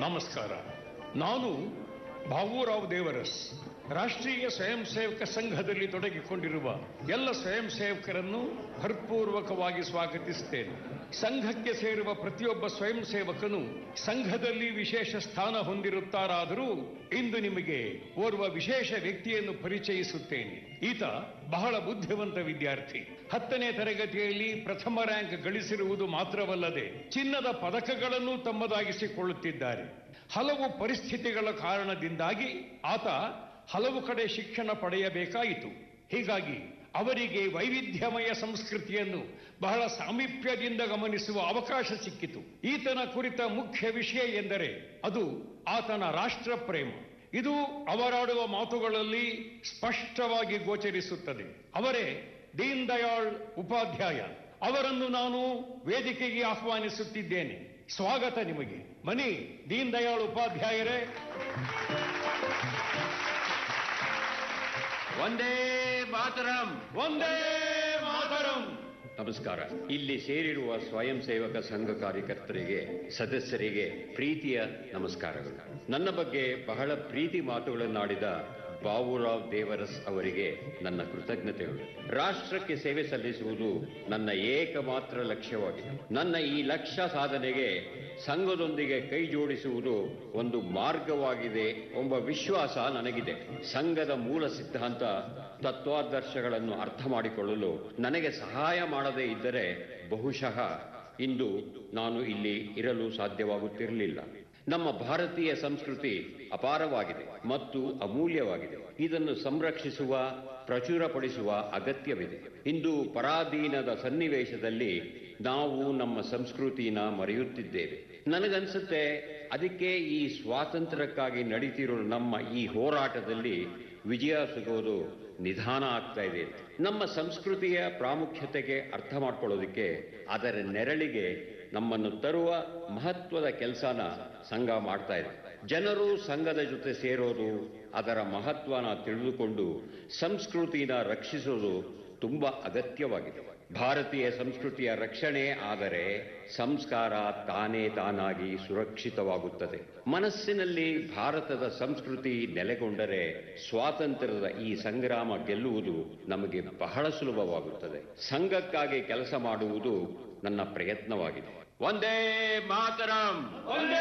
ನಮಸ್ಕಾರ ನಾನು ಬಾಬುರಾವ್ ದೇವರಸ್ ರಾಷ್ಟ್ರೀಯ ಸ್ವಯಂ ಸೇವಕ ಸಂಘದಲ್ಲಿ ತೊಡಗಿಕೊಂಡಿರುವ ಎಲ್ಲ ಸ್ವಯಂ ಸೇವಕರನ್ನು ಹೃತ್ಪೂರ್ವಕವಾಗಿ ಸ್ವಾಗತಿಸುತ್ತೇನೆ ಸಂಘಕ್ಕೆ ಸೇರುವ ಪ್ರತಿಯೊಬ್ಬ ಸ್ವಯಂ ಸೇವಕನು ಸಂಘದಲ್ಲಿ ವಿಶೇಷ ಸ್ಥಾನ ಹೊಂದಿರುತ್ತಾರಾದರೂ ಇಂದು ನಿಮಗೆ ಓರ್ವ ವಿಶೇಷ ವ್ಯಕ್ತಿಯನ್ನು ಪರಿಚಯಿಸುತ್ತೇನೆ ಈತ ಬಹಳ ಬುದ್ಧಿವಂತ ವಿದ್ಯಾರ್ಥಿ ಹತ್ತನೇ ತರಗತಿಯಲ್ಲಿ ಪ್ರಥಮ ರ್ಯಾಂಕ್ ಗಳಿಸಿರುವುದು ಮಾತ್ರವಲ್ಲದೆ ಚಿನ್ನದ ಪದಕಗಳನ್ನು ತಮ್ಮದಾಗಿಸಿಕೊಳ್ಳುತ್ತಿದ್ದಾರೆ ಹಲವು ಪರಿಸ್ಥಿತಿಗಳ ಕಾರಣದಿಂದಾಗಿ ಆತ ಹಲವು ಕಡೆ ಶಿಕ್ಷಣ ಪಡೆಯಬೇಕಾಯಿತು ಹೀಗಾಗಿ ಅವರಿಗೆ ವೈವಿಧ್ಯಮಯ ಸಂಸ್ಕೃತಿಯನ್ನು ಬಹಳ ಸಾಮೀಪ್ಯದಿಂದ ಗಮನಿಸುವ ಅವಕಾಶ ಸಿಕ್ಕಿತು ಈತನ ಕುರಿತ ಮುಖ್ಯ ವಿಷಯ ಎಂದರೆ ಅದು ಆತನ ರಾಷ್ಟ್ರ ಪ್ರೇಮ ಇದು ಅವರಾಡುವ ಮಾತುಗಳಲ್ಲಿ ಸ್ಪಷ್ಟವಾಗಿ ಗೋಚರಿಸುತ್ತದೆ ಅವರೇ ದೀನ್ ದಯಾಳ್ ಉಪಾಧ್ಯಾಯ ಅವರನ್ನು ನಾನು ವೇದಿಕೆಗೆ ಆಹ್ವಾನಿಸುತ್ತಿದ್ದೇನೆ ಸ್ವಾಗತ ನಿಮಗೆ ಮನಿ ದೀನ್ ದಯಾಳ್ ಉಪಾಧ್ಯಾಯರೇ ಒಂದೇ ಮಾತರಂ ಒಂದೇ ಮಾತರಂ ನಮಸ್ಕಾರ ಇಲ್ಲಿ ಸೇರಿರುವ ಸ್ವಯಂ ಸೇವಕ ಸಂಘ ಕಾರ್ಯಕರ್ತರಿಗೆ ಸದಸ್ಯರಿಗೆ ಪ್ರೀತಿಯ ನಮಸ್ಕಾರಗಳು ನನ್ನ ಬಗ್ಗೆ ಬಹಳ ಪ್ರೀತಿ ಮಾತುಗಳನ್ನಾಡಿದ ಬಾಬುರಾವ್ ದೇವರಸ್ ಅವರಿಗೆ ನನ್ನ ಕೃತಜ್ಞತೆಗಳು ರಾಷ್ಟ್ರಕ್ಕೆ ಸೇವೆ ಸಲ್ಲಿಸುವುದು ನನ್ನ ಏಕಮಾತ್ರ ಲಕ್ಷ್ಯವಾಗಿದೆ ನನ್ನ ಈ ಲಕ್ಷ್ಯ ಸಾಧನೆಗೆ ಸಂಘದೊಂದಿಗೆ ಕೈ ಜೋಡಿಸುವುದು ಒಂದು ಮಾರ್ಗವಾಗಿದೆ ಎಂಬ ವಿಶ್ವಾಸ ನನಗಿದೆ ಸಂಘದ ಮೂಲ ಸಿದ್ಧಾಂತ ತತ್ವಾದರ್ಶಗಳನ್ನು ಅರ್ಥ ಮಾಡಿಕೊಳ್ಳಲು ನನಗೆ ಸಹಾಯ ಮಾಡದೇ ಇದ್ದರೆ ಬಹುಶಃ ಇಂದು ನಾನು ಇಲ್ಲಿ ಇರಲು ಸಾಧ್ಯವಾಗುತ್ತಿರಲಿಲ್ಲ ನಮ್ಮ ಭಾರತೀಯ ಸಂಸ್ಕೃತಿ ಅಪಾರವಾಗಿದೆ ಮತ್ತು ಅಮೂಲ್ಯವಾಗಿದೆ ಇದನ್ನು ಸಂರಕ್ಷಿಸುವ ಪ್ರಚುರಪಡಿಸುವ ಅಗತ್ಯವಿದೆ ಇಂದು ಪರಾಧೀನದ ಸನ್ನಿವೇಶದಲ್ಲಿ ನಾವು ನಮ್ಮ ಸಂಸ್ಕೃತಿನ ಮರೆಯುತ್ತಿದ್ದೇವೆ ನನಗನ್ಸುತ್ತೆ ಅದಕ್ಕೆ ಈ ಸ್ವಾತಂತ್ರ್ಯಕ್ಕಾಗಿ ನಡೀತಿರೋ ನಮ್ಮ ಈ ಹೋರಾಟದಲ್ಲಿ ವಿಜಯ ಸಿಗೋದು ನಿಧಾನ ಆಗ್ತಾ ಇದೆ ನಮ್ಮ ಸಂಸ್ಕೃತಿಯ ಪ್ರಾಮುಖ್ಯತೆಗೆ ಅರ್ಥ ಮಾಡ್ಕೊಳ್ಳೋದಕ್ಕೆ ಅದರ ನೆರಳಿಗೆ ನಮ್ಮನ್ನು ತರುವ ಮಹತ್ವದ ಕೆಲಸನ ಸಂಘ ಮಾಡ್ತಾ ಇದೆ ಜನರು ಸಂಘದ ಜೊತೆ ಸೇರೋದು ಅದರ ಮಹತ್ವನ ತಿಳಿದುಕೊಂಡು ಸಂಸ್ಕೃತಿನ ರಕ್ಷಿಸೋದು ತುಂಬಾ ಅಗತ್ಯವಾಗಿದೆ ಭಾರತೀಯ ಸಂಸ್ಕೃತಿಯ ರಕ್ಷಣೆ ಆದರೆ ಸಂಸ್ಕಾರ ತಾನೇ ತಾನಾಗಿ ಸುರಕ್ಷಿತವಾಗುತ್ತದೆ ಮನಸ್ಸಿನಲ್ಲಿ ಭಾರತದ ಸಂಸ್ಕೃತಿ ನೆಲೆಗೊಂಡರೆ ಸ್ವಾತಂತ್ರ್ಯದ ಈ ಸಂಗ್ರಾಮ ಗೆಲ್ಲುವುದು ನಮಗೆ ಬಹಳ ಸುಲಭವಾಗುತ್ತದೆ ಸಂಘಕ್ಕಾಗಿ ಕೆಲಸ ಮಾಡುವುದು ನನ್ನ ಪ್ರಯತ್ನವಾಗಿದೆ ಒಂದೇ ಮಾತರಂ ಒಂದೇ